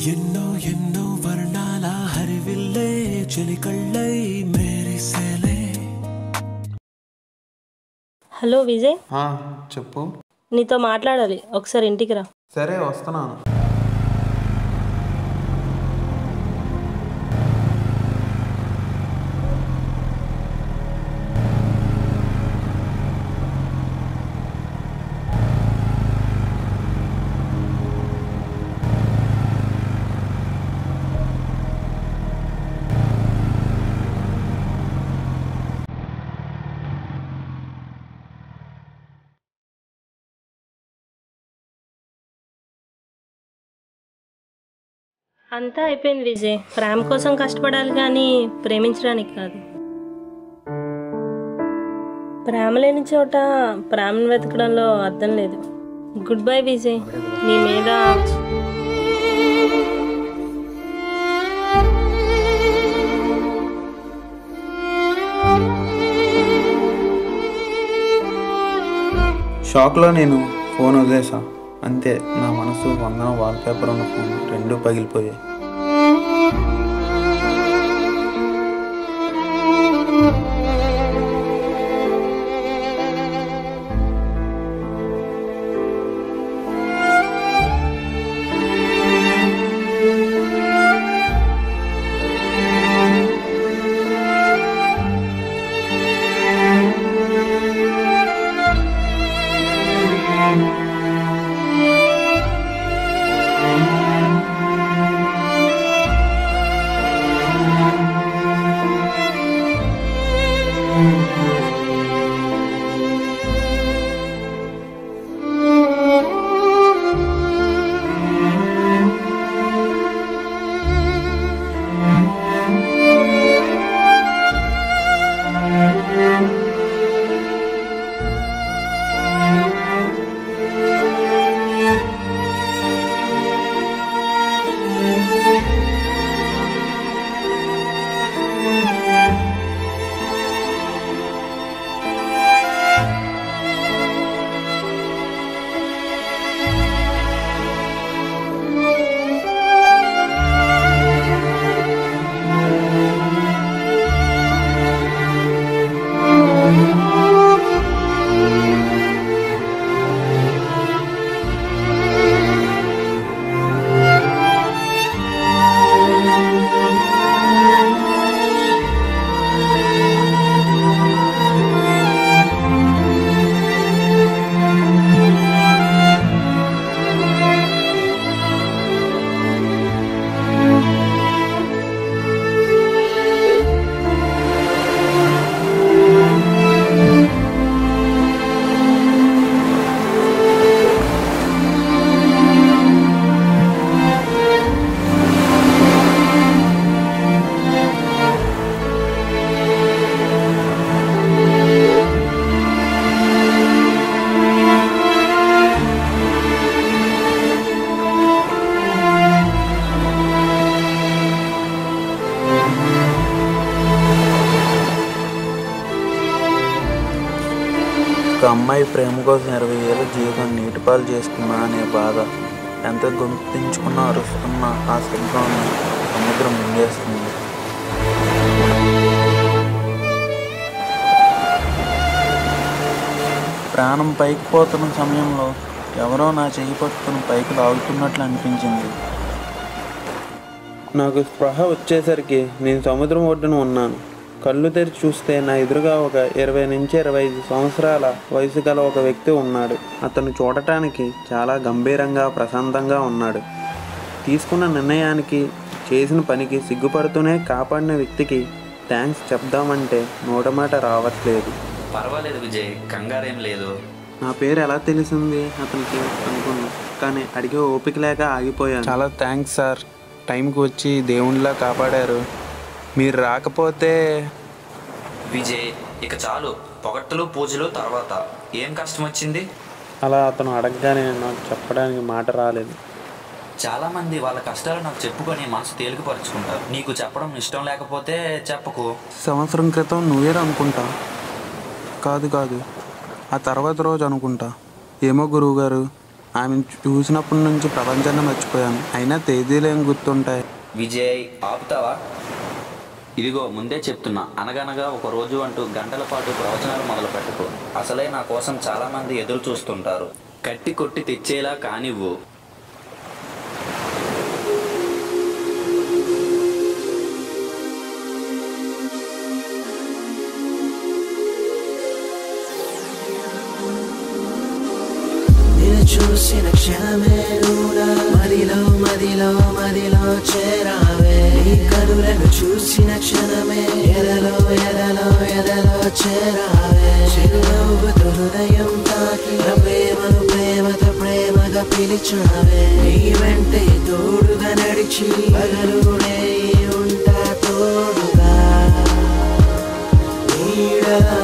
ఎన్నో ఎన్నో వర్ణాల హరివిల్లే చెలికళ్ళై మేరిసేలే హలో విజయ్ ఆ, చెప్పు నీతో మాట్లాడాలి ఒకసారి ఇంటికి రా సరే వస్తున్నాను అంతా అయిపోయింది విజయ్ ప్రేమ కోసం కష్టపడాలి కానీ ప్రేమించడానికి కాదు ప్రేమ లేని చోట ప్రేమను వెతకడంలో అర్థం లేదు గుడ్ బై విజయ్ నీ మీద షాక్లో నేను ఫోన్ వదిలేసా అంతే నా మనసు వందన వాల్పేపర్ ఉన్న ఫోన్ రెండు పగిలిపోయాయి ఒక అమ్మాయి ప్రేమ కోసం ఇరవై ఏళ్ళ జీవితం నీటిపాలు చేసుకున్నా అనే బాధ ఎంత గొంతించుకున్నా అరుస్తున్నా ఆ శబ్దాన్ని సముద్రం మింగేస్తుంది ప్రాణం పైకి పోతున్న సమయంలో ఎవరో నా చెయ్యి పట్టుకుని పైకి లాగుతున్నట్లు అనిపించింది నాకు స్పృహ వచ్చేసరికి నేను సముద్రం ఒడ్డున ఉన్నాను కళ్ళు తెరిచి చూస్తే నా ఎదురుగా ఒక ఇరవై నుంచి ఇరవై ఐదు సంవత్సరాల వయసు గల ఒక వ్యక్తి ఉన్నాడు అతను చూడటానికి చాలా గంభీరంగా ప్రశాంతంగా ఉన్నాడు తీసుకున్న నిర్ణయానికి చేసిన పనికి సిగ్గుపడుతూనే కాపాడిన వ్యక్తికి థ్యాంక్స్ చెప్దామంటే నోటమాట రావట్లేదు పర్వాలేదు విజయ్ కంగారేం లేదు నా పేరు ఎలా తెలిసింది అతనికి అనుకున్నా కానీ అడిగే ఓపిక లేక ఆగిపోయాను చాలా థ్యాంక్స్ సార్ టైంకి వచ్చి దేవునిలా కాపాడారు మీరు రాకపోతే విజయ్ ఇక చాలు పొగట్టులు పూజలు తర్వాత ఏం కష్టం వచ్చింది అలా అతను అడగగానే నాకు చెప్పడానికి మాట రాలేదు చాలామంది వాళ్ళ కష్టాలు నాకు చెప్పుకొని మనసు తేలికపరుచుకుంటారు నీకు చెప్పడం ఇష్టం లేకపోతే చెప్పకు సంవత్సరం క్రితం న్యూ ఇయర్ అనుకుంటా కాదు కాదు ఆ తర్వాత రోజు అనుకుంటా ఏమో గురువుగారు ఆమెను చూసినప్పటి నుంచి ప్రపంచాన్ని మర్చిపోయాను అయినా తేదీలు ఏం గుర్తుంటాయి విజయ్ ఆపుతావా ఇదిగో ముందే చెప్తున్నా అనగనగా ఒక రోజు అంటూ గంటల పాటు ప్రవచనాలు మొదలు పెట్టుకో అసలే నా కోసం చాలా మంది ఎదురు చూస్తుంటారు కట్టి కొట్టి తెచ్చేలా కానివ్వు నేను చూసిన క్షణమే నువ్వునా మదిలో మదిలో మదిలో చేరావే నీ కనులను చూసిన క్షణమే ఎదలో ఎదలో ఎదలో చేరావే చిరునవ్వుతో హృదయం తాకి నా ప్రేమను ప్రేమతో ప్రేమగా పిలిచావే నీ వెంటే తోడుగా నడిచి పగలునే ఉంటా తోడుగా నీడలా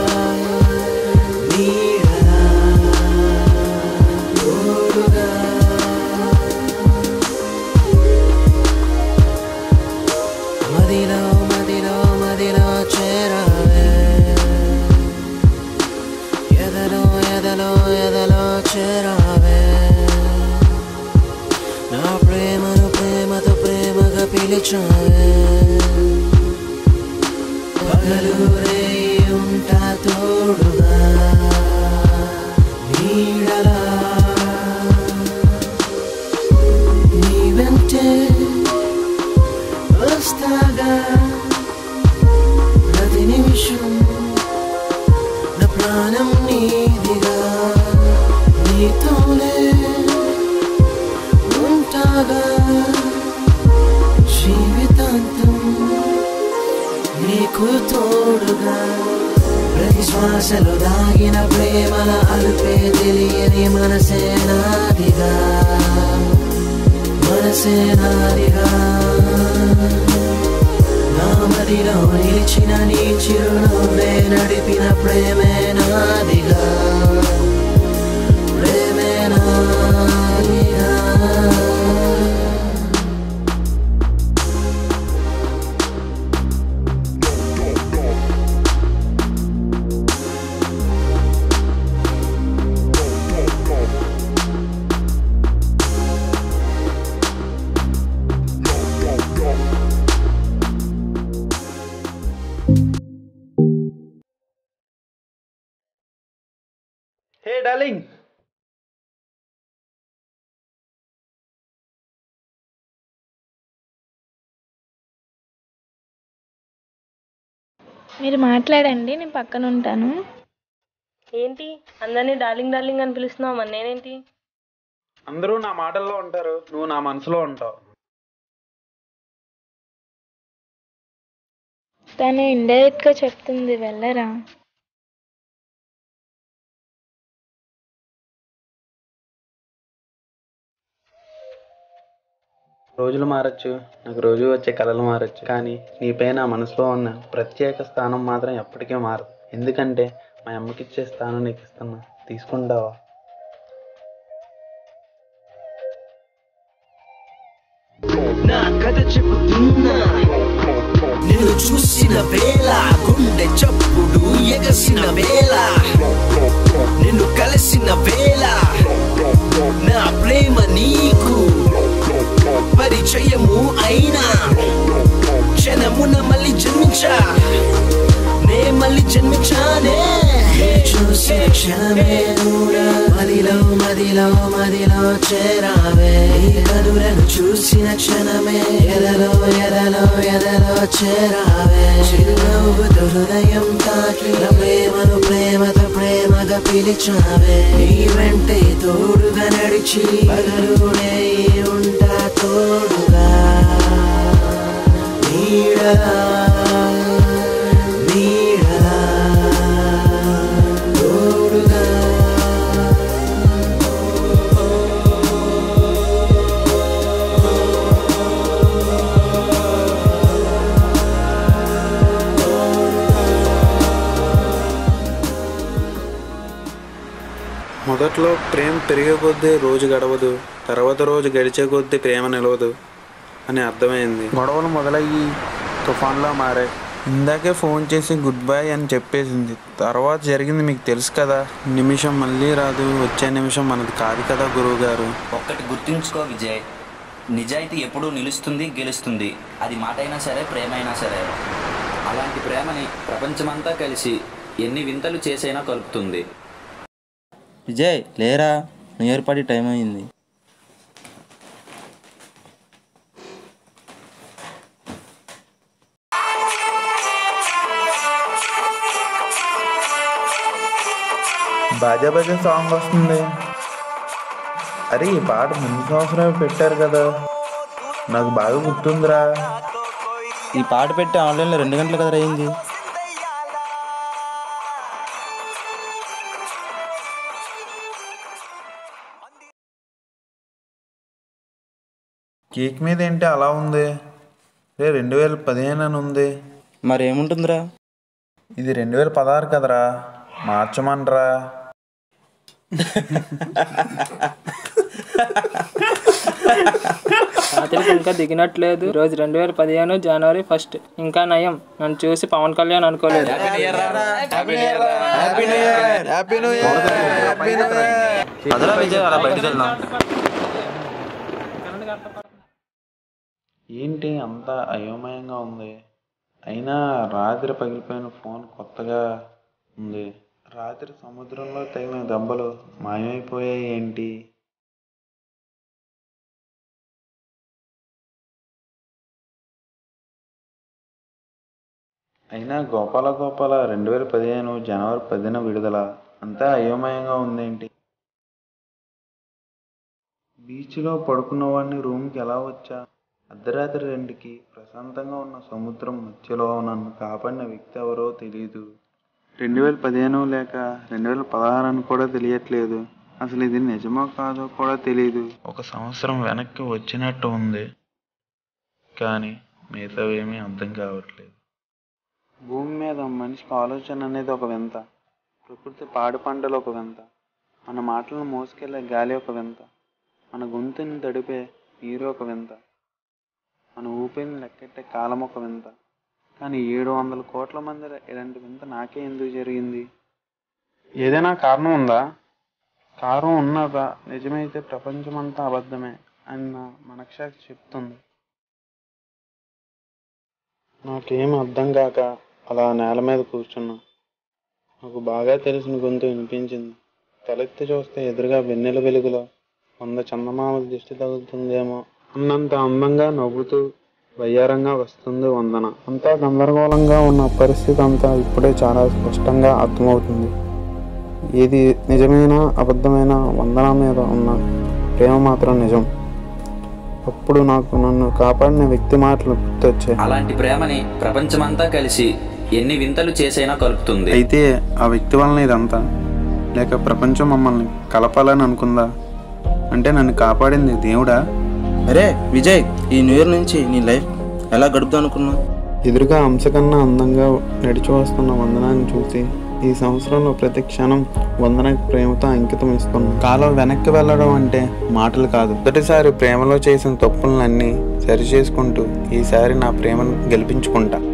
నీడలా తోడుగా మదిలో మదిలో మదిలో చేరావే ఎదలో ఎదలో ఎదలో చేరావే నా ప్రేమను ప్రేమతో ప్రేమగా పిలిచావే పగలు రే ఉంటా తోడుగా నీడలా నీ వెంటే వస్తాగా ప్రతి నిమిషం నా ప్రాణం నీదిగా నీతోనే ఉంటాగా జీవితాంతం నీకు తోడుగా ప్రతి శ్వాసలో దాగిన ప్రేమల అలుపే తెలియని మనసే నాదిగా మనసే నాదిగా నా మదిలో నిలిచిన నీ చిరునవ్వే నడిపిన ప్రేమే నాదిగా ప్రేమే నాదిగా హే డార్లింగ్ మీరు మాట్లాడండి నేను పక్కన ఉంటాను ఏంటి అందరినీ డార్లింగ్ డార్లింగ్ అని పిలుస్తున్నావు మరి నేనేంటి అందరూ నా మాటల్లో ఉంటారు నువ్వు నా మనసులో ఉంటావు తను ఇండైరెక్ట్గా చెప్తుంది వెళ్ళరా రోజులు మారచ్చు నాకు రోజు వచ్చే కళలు మారచ్చు కానీ నీపై నా మనసులో ఉన్న ప్రత్యేక స్థానం మాత్రం ఎప్పటికీ మారదు ఎందుకంటే మా అమ్మకి ఇచ్చే స్థానం నీకు ఇస్తున్నా తీసుకుంటావా నా కథ చెబుతున్నా నిన్ను చూసిన వేళ గుండె చప్పుడు ఎగసిన వేళ నిన్ను కలిసిన వేళ నా ప్రేమ నీకు పరిచయము అయినా క్షణమున మళ్ళీ జన్మించా నే మళ్ళీ జన్మించానే చూసిన క్షణమే కూడా మదిలో మదిలో మదిలో చేరావే ఈ కనులను చూసిన క్షణమే ఎదలో ఎదలో ఎదలో చేరావే చిరునవ్వుతో హృదయం తాకి నా ప్రేమను ప్రేమతో ప్రేమగా పిలిచావే నీ వెంటే తోడుగా నడిచి పగలునే ఉంటా తోడుగా నీడలా నీడలా తోడుగా మొదట్లో ప్రేమ పెరిగే కొద్దీ రోజు గడవదు తర్వాత రోజు గడిచే కొద్దీ ప్రేమ నిలవదు అని అర్థమైంది గొడవలు మొదలయ్యి తుఫాన్లా మారాయి ఇందాకే ఫోన్ చేసి గుడ్ బై అని చెప్పేసింది తర్వాత జరిగింది మీకు తెలుసు కదా నిమిషం మళ్ళీ రాదు వచ్చే నిమిషం మనది కాదు కదా గురువుగారు ఒక్కటి గుర్తుంచుకో విజయ్ నిజాయితీ ఎప్పుడూ నిలుస్తుంది గెలుస్తుంది అది మాట అయినా సరే ప్రేమ అయినా సరే అలాంటి ప్రేమని ప్రపంచమంతా కలిసి ఎన్ని వింతలు చేసైనా కలుపుతుంది విజయ్ లేరా న్యూ ఇయర్ పార్టీ టైం అయింది బాజా బాజా సాంగ్ వస్తుంది అరే ఈ పాట ముందు సంవత్సరం పెట్టారు కదా నాకు బాగా గుర్తుందిరా ఈ పాట పెట్టి ఆన్లైన్లో రెండు గంటలు కదా అయింది కేక్ మీద ఏంటి అలా ఉంది రే రెండు వేల పదిహేను అని ఉంది మరి ఏముంటుందిరా ఇది రెండు వేల పదహారు కదరా మార్చమనరా రాత్రికి ఇంకా దిగినట్లేదు రోజు రెండు వేల పదిహేను జనవరి ఫస్ట్ ఇంకా నయం నన్ను చూసి పవన్ కళ్యాణ్ అనుకోలేదు అదరా విజయ్ అలా బయటకు వెళ్దాం ఏంటి అంత అయోమయంగా ఉంది అయినా రాత్రి పగిలిపోయిన ఫోన్ కొత్తగా ఉంది రాత్రి సముద్రంలో తగిన దెబ్బలు మాయమైపోయాయి ఏంటి అయినా గోపాల గోపాల రెండు వేల పదిహేను జనవరి పదిన విడుదల అంతా అయోమయంగా ఉందేంటి బీచ్లో పడుకున్న వాడిని రూమ్కి ఎలా వచ్చా అర్ధరాత్రి రెండుకి ప్రశాంతంగా ఉన్న సముద్రం మధ్యలో నన్ను కాపాడిన వ్యక్తి ఎవరో తెలియదు రెండు వేల పదిహేను లేక రెండు వేల పదహారు అని కూడా తెలియట్లేదు అసలు ఇది నిజమో కాదో కూడా తెలియదు ఒక సంవత్సరం వెనక్కి వచ్చినట్టు ఉంది కానీ మిగతావి ఏమీ అర్థం కావట్లేదు భూమి మీద మనిషికి ఆలోచన అనేది ఒక వింత ప్రకృతి పాడి పంటలు ఒక వింత మన మాటలను మోసుకెళ్లే గాలి ఒక వింత మన గొంతుని తడిపే నీరు ఒక వింత మన ఊపిరిని లెక్కెట్టే కాలం ఒక వింత కానీ ఏడు వందల కోట్ల మంది ఇలాంటి వింత నాకే ఎందుకు జరిగింది ఏదైనా కారణం ఉందా కారణం ఉన్నదా నిజమైతే ప్రపంచమంతా అబద్ధమే అని నా మనక్షాక్షి చెప్తుంది నాకేం అర్థం కాక అలా నేల మీద కూర్చున్నా నాకు బాగా తెలిసిన గొంతు వినిపించింది తలెత్తి చూస్తే ఎదురుగా వెన్నెల వెలుగులో వంద చందమామల దిష్టి తగులుతుందేమో అన్నంత అందంగా నవ్వుతూ వయ్యారంగా వస్తుంది వందన అంతా గందరగోళంగా ఉన్న పరిస్థితి అంతా ఇప్పుడే చాలా స్పష్టంగా అర్థమవుతుంది ఏది నిజమైన అబద్ధమైన వందన మీద ఉన్న ప్రేమ మాత్రం నిజం అప్పుడు నాకు నన్ను కాపాడిన వ్యక్తి మాటలు గుర్తొచ్చాయి అలాంటి ప్రేమని ప్రపంచమంతా కలిసి ఎన్ని వింతలు చేసైనా కలుపుతుంది అయితే ఆ వ్యక్తి వలన ఇదంతా లేక ప్రపంచం మమ్మల్ని కలపాలని అనుకుందా అంటే నన్ను కాపాడింది దేవుడా అరే విజయ్ ఈ న్యూ ఇయర్ నుంచి నీ లైఫ్ ఎలా గడుపుదాం అనుకున్నావు ఎదురుగా అంశ కన్నా అందంగా నడిచి వస్తున్న వందనాన్ని చూసి ఈ సంవత్సరంలో ప్రతి క్షణం వందనకి ప్రేమతో అంకితం ఇస్తున్నాం కాలం వెనక్కి వెళ్ళడం అంటే మాటలు కాదు మొదటిసారి ప్రేమలో చేసిన తప్పులన్నీ సరి చేసుకుంటూ ఈసారి నా ప్రేమను గెలిపించుకుంటా